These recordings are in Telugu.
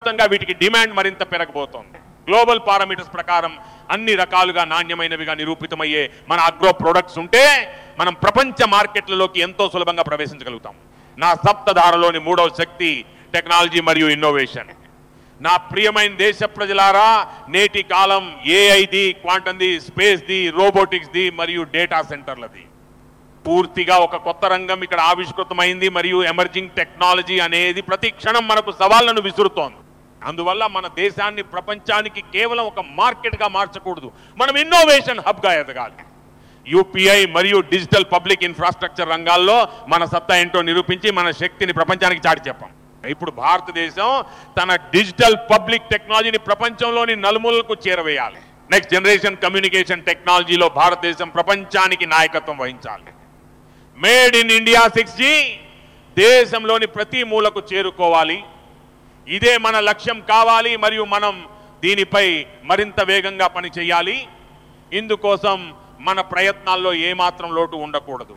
ప్రపంచవ్యాప్తంగా వీటికి డిమాండ్ మరింత పెరగబోతోంది గ్లోబల్ పారామీటర్స్ ప్రకారం అన్ని రకాలుగా నాణ్యమైనవిగా నిరూపితమయ్యే మన అగ్రో ప్రొడక్ట్స్ ఉంటే మనం ప్రపంచ మార్కెట్లలోకి ఎంతో సులభంగా ప్రవేశించగలుగుతాం నా సప్తధారలోని మూడవ శక్తి టెక్నాలజీ మరియు ఇన్నోవేషన్ నా ప్రియమైన దేశ ప్రజలారా నేటి కాలం ఏఐది క్వాంటమ్ది స్పేస్ది రోబోటిక్స్ది మరియు డేటా సెంటర్లది పూర్తిగా ఒక కొత్త రంగం ఇక్కడ ఆవిష్కృతమైంది మరియు ఎమర్జింగ్ టెక్నాలజీ అనేది ప్రతి క్షణం మనకు సవాళ్లను విసురుతోంది అందువల్ల మన దేశాన్ని ప్రపంచానికి కేవలం ఒక మార్కెట్గా మార్చకూడదు మనం ఇన్నోవేషన్ హబ్గా ఎదగాలి యూపీఐ మరియు డిజిటల్ పబ్లిక్ ఇన్ఫ్రాస్ట్రక్చర్ రంగాల్లో మన సత్తా ఏంటో నిరూపించి మన శక్తిని ప్రపంచానికి చాటి చెప్పాం ఇప్పుడు భారతదేశం తన డిజిటల్ పబ్లిక్ టెక్నాలజీని ప్రపంచంలోని నలుమూలలకు చేరవేయాలి నెక్స్ట్ జనరేషన్ కమ్యూనికేషన్ టెక్నాలజీలో భారతదేశం ప్రపంచానికి నాయకత్వం వహించాలి made in India six G దేశంలోని ప్రతి మూలకు చేరుకోవాలి ఇదే మన లక్ష్యం కావాలి మరియు మనం దీనిపై మరింత వేగంగా పని చేయాలి ఇందుకోసం మన ప్రయత్నాల్లో ఏమాత్రం లోటు ఉండకూడదు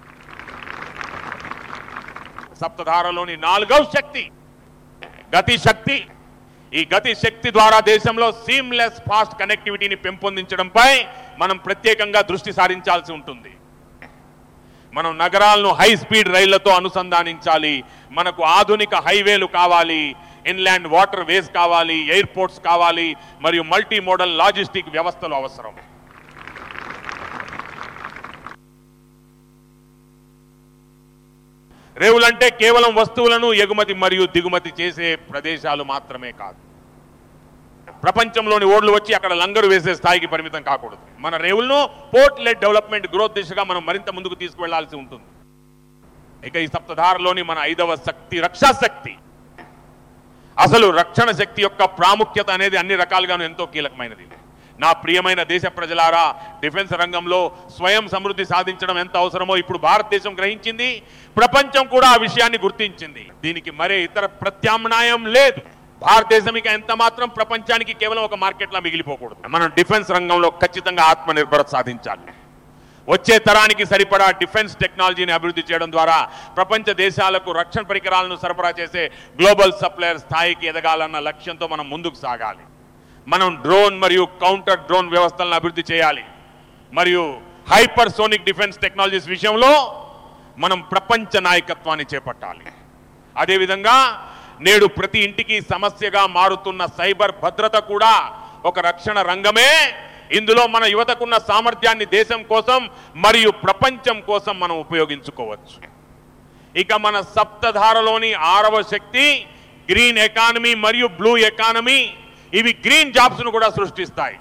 సప్తధారలోని నాలుగవ శక్తి గతి శక్తి ఈ గతి శక్తి ద్వారా దేశంలో సీమ్లెస్ ఫాస్ట్ కనెక్టివిటీని పెంపొందించడంపై మనం ప్రత్యేకంగా దృష్టి సారించాల్సి ఉంటుంది మనం నగరాలను హై స్పీడ్ రైళ్లతో అనుసంధానించాలి మనకు ఆధునిక హైవేలు కావాలి ఇన్లాండ్ వాటర్ వేస్ కావాలి ఎయిర్పోర్ట్స్ కావాలి మరియు మల్టీ మోడల్ లాజిస్టిక్ వ్యవస్థలు అవసరం రేవులంటే కేవలం వస్తువులను ఎగుమతి మరియు దిగుమతి చేసే ప్రదేశాలు మాత్రమే కాదు ప్రపంచంలోని ఓడ్లు వచ్చి అక్కడ లంగరు వేసే స్థాయికి పరిమితం కాకూడదు మన రేవులను పోర్ట్ లెడ్ డెవలప్మెంట్ గ్రోత్ దిశగా మనం మరింత ముందుకు తీసుకువెళ్లాల్సి ఉంటుంది ఇక ఈ సప్తధారలోని మన ఐదవ శక్తి రక్షా శక్తి అసలు రక్షణ శక్తి యొక్క ప్రాముఖ్యత అనేది అన్ని రకాలుగాను ఎంతో కీలకమైనది నా ప్రియమైన దేశ ప్రజలారా డిఫెన్స్ రంగంలో స్వయం సమృద్ధి సాధించడం ఎంత అవసరమో ఇప్పుడు భారతదేశం గ్రహించింది ప్రపంచం కూడా ఆ విషయాన్ని గుర్తించింది దీనికి మరే ఇతర ప్రత్యామ్నాయం లేదు భారతదేశం ఇక ఎంత మాత్రం ప్రపంచానికి కేవలం ఒక మార్కెట్లా మిగిలిపోకూడదు మనం డిఫెన్స్ రంగంలో ఖచ్చితంగా ఆత్మనిర్భరత సాధించాలి వచ్చే తరానికి సరిపడా డిఫెన్స్ టెక్నాలజీని అభివృద్ధి చేయడం ద్వారా ప్రపంచ దేశాలకు రక్షణ పరికరాలను సరఫరా చేసే గ్లోబల్ సప్లయర్ స్థాయికి ఎదగాలన్న లక్ష్యంతో మనం ముందుకు సాగాలి మనం డ్రోన్ మరియు కౌంటర్ డ్రోన్ వ్యవస్థలను అభివృద్ధి చేయాలి మరియు హైపర్ సోనిక్ డిఫెన్స్ టెక్నాలజీస్ విషయంలో మనం ప్రపంచ నాయకత్వాన్ని చేపట్టాలి అదేవిధంగా నేడు ప్రతి ఇంటికి సమస్యగా మారుతున్న సైబర్ భద్రత కూడా ఒక రక్షణ రంగమే ఇందులో మన యువతకున్న సామర్థ్యాన్ని దేశం కోసం మరియు ప్రపంచం కోసం మనం ఉపయోగించుకోవచ్చు ఇక మన సప్తధారలోని ఆరవ శక్తి గ్రీన్ ఎకానమీ మరియు బ్లూ ఎకానమీ ఇవి గ్రీన్ జాబ్స్ ను కూడా సృష్టిస్తాయి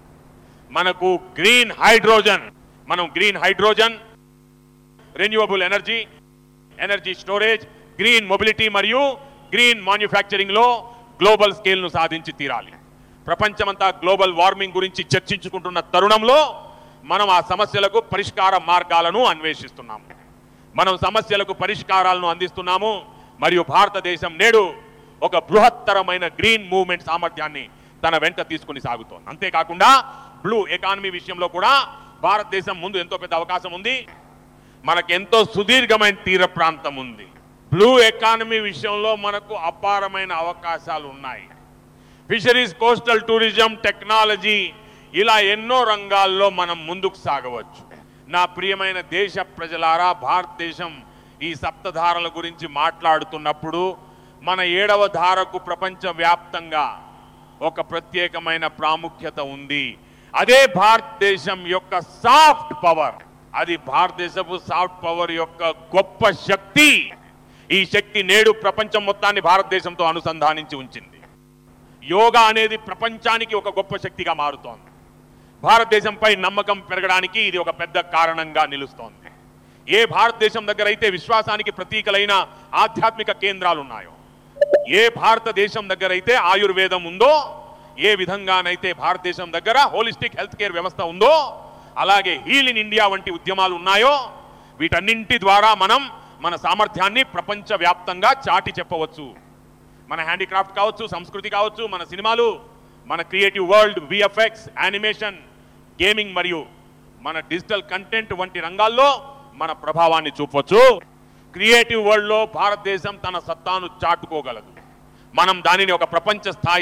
మనకు గ్రీన్ హైడ్రోజన్ మనం green hydrogen renewable energy energy storage green mobility మరియు గ్రీన్ మ్యానుఫ్యాక్చరింగ్ లో గ్లోబల్ స్కేల్ ను సాధించి తీరాలి ప్రపంచమంతా గ్లోబల్ వార్మింగ్ గురించి చర్చించుకుంటున్న తరుణంలో మనం ఆ సమస్యలకు పరిష్కార మార్గాలను అన్వేషిస్తున్నాము మనం సమస్యలకు పరిష్కారాలను అందిస్తున్నాము మరియు భారతదేశం నేడు ఒక బృహత్తరమైన గ్రీన్ మూవ్మెంట్ సామర్థ్యాన్ని తన వెంట తీసుకుని సాగుతోంది అంతేకాకుండా బ్లూ ఎకానమీ విషయంలో కూడా భారతదేశం ముందు ఎంతో పెద్ద అవకాశం ఉంది మనకెంతో సుదీర్ఘమైన తీర ప్రాంతం ఉంది బ్లూ ఎకానమీ విషయంలో మనకు అపారమైన అవకాశాలు ఉన్నాయి ఫిషరీస్ కోస్టల్ టూరిజం టెక్నాలజీ ఇలా ఎన్నో రంగాల్లో మనం ముందుకు సాగవచ్చు నా ప్రియమైన దేశ ప్రజలారా భారతదేశం ఈ సప్తధారల గురించి మాట్లాడుతున్నప్పుడు మన ఏడవ ధారకు ప్రపంచ వ్యాప్తంగా ఒక ప్రత్యేకమైన ప్రాముఖ్యత ఉంది అదే భారతదేశం యొక్క సాఫ్ట్ పవర్ అది భారతదేశపు సాఫ్ట్ పవర్ యొక్క గొప్ప శక్తి ఈ శక్తి నేడు ప్రపంచం మొత్తాన్ని భారతదేశంతో అనుసంధానించి ఉంచింది యోగా అనేది ప్రపంచానికి ఒక గొప్ప శక్తిగా మారుతోంది భారతదేశంపై నమ్మకం పెరగడానికి ఇది ఒక పెద్ద కారణంగా నిలుస్తోంది ఏ భారతదేశం దగ్గర అయితే విశ్వాసానికి ప్రతీకలైన ఆధ్యాత్మిక కేంద్రాలు ఉన్నాయో ఏ భారతదేశం దగ్గర అయితే ఆయుర్వేదం ఉందో ఏ విధంగానైతే భారతదేశం దగ్గర హోలిస్టిక్ హెల్త్ కేర్ వ్యవస్థ ఉందో అలాగే హీల్ ఇన్ ఇండియా వంటి ఉద్యమాలు ఉన్నాయో వీటన్నింటి ద్వారా మనం మన సామర్థ్యాన్ని ప్రపంచ వ్యాప్తంగా చాటి చెప్పవచ్చు మన హ్యాండీక్రాఫ్ట్ కావచ్చు సంస్కృతి కావచ్చు మన సినిమాలు మన creative world VFX animation gaming మరియు మన డిజిటల్ కంటెంట్ వంటి రంగాల్లో మన ప్రభావాన్ని చూపవచ్చు క్రియేటివ్ వరల్డ్లో భారతదేశం తన సత్తాను చాటుకోగలదు మనం దానిని ఒక ప్రపంచ స్థాయి